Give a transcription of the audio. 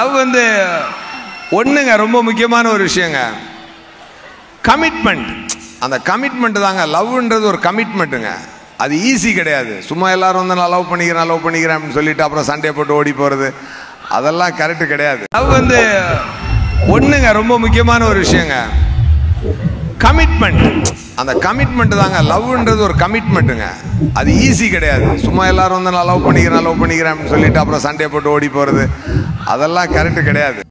love வந்து ஒண்ணுங்க ரொம்ப முக்கியமான ஒரு விஷயங்க கமிட்மெண்ட் அந்த கமிட்மெண்ட் தாங்க லவ்ன்றது ஒரு கமிட்மெண்ட்டுங்க அது ஈஸி கிடையாது சும்மா எல்லாரும் வந்து நான் லவ் பண்ணிக்கிறேன் லவ் பண்ணிக்கிறேன் அப்படின்னு சொல்லிட்டு அப்புறம் சண்டே போட்டு ஓடி போறது அதெல்லாம் கரெக்ட் கிடையாது லவ் வந்து ஒண்ணுங்க ரொம்ப முக்கியமான ஒரு விஷயங்க கமிட்மெண்ட் அந்த கமிட்மெண்ட் தாங்க லவ்ன்றது ஒரு கமிட்மெண்ட்டுங்க அது ஈஸி கிடையாது சும்மா எல்லாரும் வந்து நான் லவ் பண்ணிக்கிறேன் லவ் பண்ணிக்கிறேன் அப்படின்னு சொல்லிட்டு அப்புறம் சண்டே போட்டு ஓடி போறது அதெல்லாம் கரெக்ட் கிடையாது